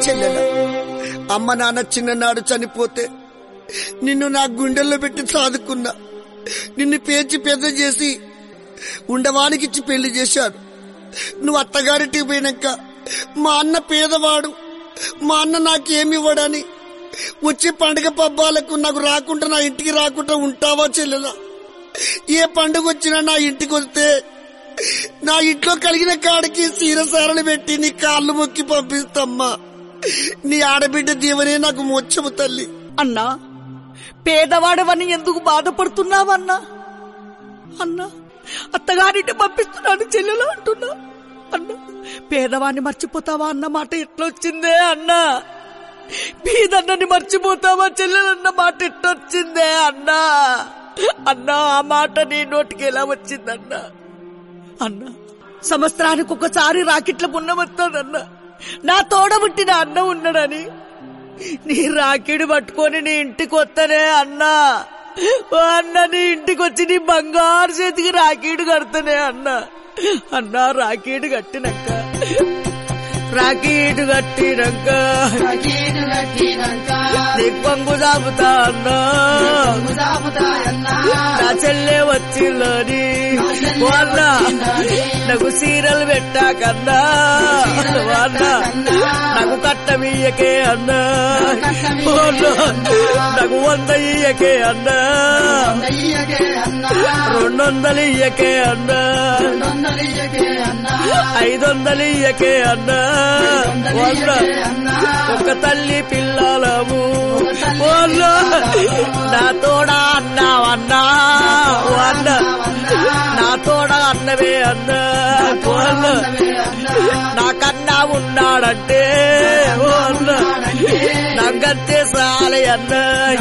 చెల్లెల అమ్మ నాన్న చిన్ననాడు చనిపోతే నిన్ను నా గుండెల్లో పెట్టి సాదుకున్నా నిన్ను పేర్చి పెద్ద చేసి ఉండవానికిచ్చి పెళ్లి చేశాడు నువ్వు అత్తగారింటికి పోయినాక మా అన్న పేదవాడు మా అన్న నాకేమి ఇవ్వడని వచ్చే పండుగ పబ్బాలకు నాకు రాకుండా నా ఇంటికి రాకుండా ఉంటావా చెల్లెలా ఏ పండుగ వచ్చినా నా ఇంటికి వస్తే నా ఇంట్లో కలిగిన కాడికి సీరసారలు పెట్టి నీ కాళ్ళు మొక్కి పంపిస్తమ్మా నీ ఆడబిడ్డ దీవనే నాకు మోక్షము తల్లి అన్నా పేదవాడవని ఎందుకు బాధపడుతున్నావన్నా అన్నా అత్తగారింటి పంపిస్తున్నాను చెల్లెలు అంటున్నా అన్నా పేదవాడిని మర్చిపోతావా అన్న మాట ఎట్లా వచ్చిందే అన్నా పేదన్నని మర్చిపోతావా చెల్లెలన్న మాట ఎట్టొచ్చిందే అన్నా అన్నా ఆ మాట నీ నోటికి ఎలా వచ్చిందన్నా అన్నా సంవత్సరానికి ఒకసారి రాకెట్ల పున్నమొస్తాదన్నా నా తోడబుట్టిన అన్న ఉన్నాడని నీ రాకిడి పట్టుకొని నీ ఇంటికి వస్తానే అన్నా ఓ అన్న నీ ఇంటికి వచ్చి నీ బంగారు చేతికి రాకీడు కడతానే అన్న అన్నా రాకీడు కట్టినాక రాకీడు కట్టినాక నీకు పంగు దాపుతా అన్నా నా చెల్లె వచ్చిందని ఓ అన్న నాకు సీరలు పెట్టాకన్నా ఓ అన్న నాకు కట్టమియ్యకే అన్నా ఓ అన్న, నాకు వంద ఇయ్యకే అన్నా రెండు వందలు ఇయ్యకే అన్నా ఐదు వందలు ఇయ్యకే అన్నా వంద ఒక తల్లి పిల్లలము ఓ అన్న, నా తోడా అన్నావన్నా ఓ అన్న నా తోడా అన్నవే అన్నా ఓ అన్న నాకన్నా ఉన్నాడంటే ఓ అన్న నాకంతే సాలే అన్నా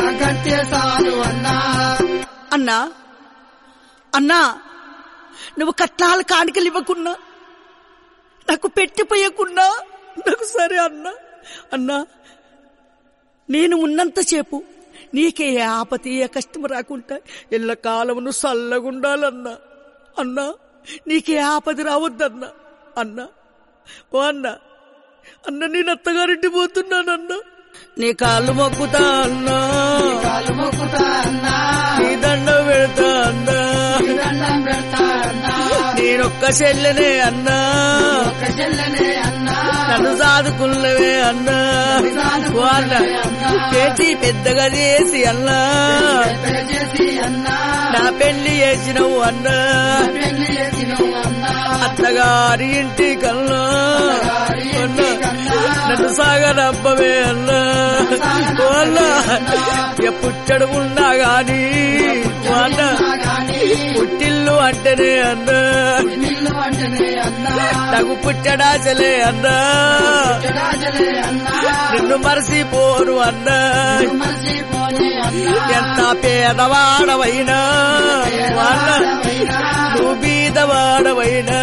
అన్నా అన్నా నువ్వు కట్నాల కాணிకలు ఇవ్వకున్నా నాకు పెట్టిపోయకున్నా నాకు సరే అన్నా అన్నా నేను ఉన్నంతసేపు నీకే ఏ ఆపతి ఏ కష్టం రాకుండా ఎల్ల కాలమును చల్లగుండాలన్నా అన్నా నీకే ఆపది రావద్దన్నా అన్నా ఓ అన్నా అన్న నేను అత్తగారింటి పోతున్నానన్నా నీ కాళ్ళు మొక్కుతా అన్నా నీ దండ పెడతా అన్నా నేనొక్క చెల్లెనే అన్నా నన్ను సాదుకున్నవే అన్నా ఓ అన్న పేచి పెద్దగా చేసి అన్నా నా పెళ్లి చేసినవు అన్నా అత్తగారి ఇంటి కన్నా అన్నా నన్ను సాగనబ్బవే అన్నా ఓ అన్నా ఇక పుట్టడు ఉన్నా గాని ఓ అన్నా పుట్టిల్లు అంటేనే అన్నా నాకు పుట్టడాచలే అన్నా నిన్ను మరసిపోను అన్నా ఎంత పేదవాడవైనా ఓ అన్నా నువ్వు బీదవాడవైనా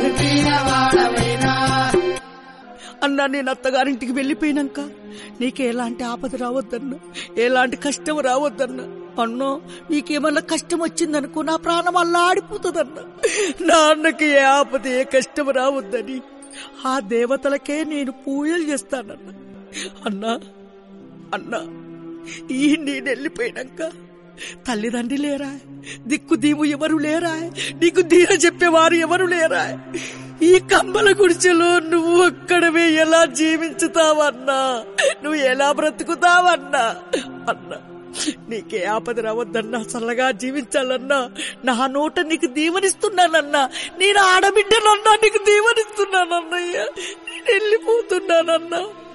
అన్నా నేను అత్తగారింటికి వెళ్ళిపోయినాక నీకు ఎలాంటి ఆపద రావద్దన్నా ఎలాంటి కష్టం రావద్దన్నా అన్నో నీకేమన్నా కష్టం వచ్చిందనుకో నా ప్రాణం అలా ఆడిపోతుందన్నా నా అన్నకి ఏ ఆపద ఏ కష్టం రావద్దని ఆ దేవతలకే నేను పూజలు చేస్తానన్నా అన్నా అన్నా ఈ నేను వెళ్ళిపోయినాక తల్లిదండ్రి లేరా దిక్కు దీము ఎవరు లేరా నీకు దీన చెప్పేవారు ఎవరు లేరా ఈ కమ్మల గుడిచెలో నువ్వు ఒక్కడవే ఎలా జీవించుతావన్నా నువ్వు ఎలా బ్రతుకుతావన్నా అన్నా నీకే ఆపద రావద్దన్నా చల్లగా జీవించాలన్నా నా నోట నీకు దీవనిస్తున్నానన్నా నేను ఆడబిడ్డనన్నా నీకు దీవనిస్తున్నానన్నయ్యా నేను వెళ్ళిపోతున్నానన్నా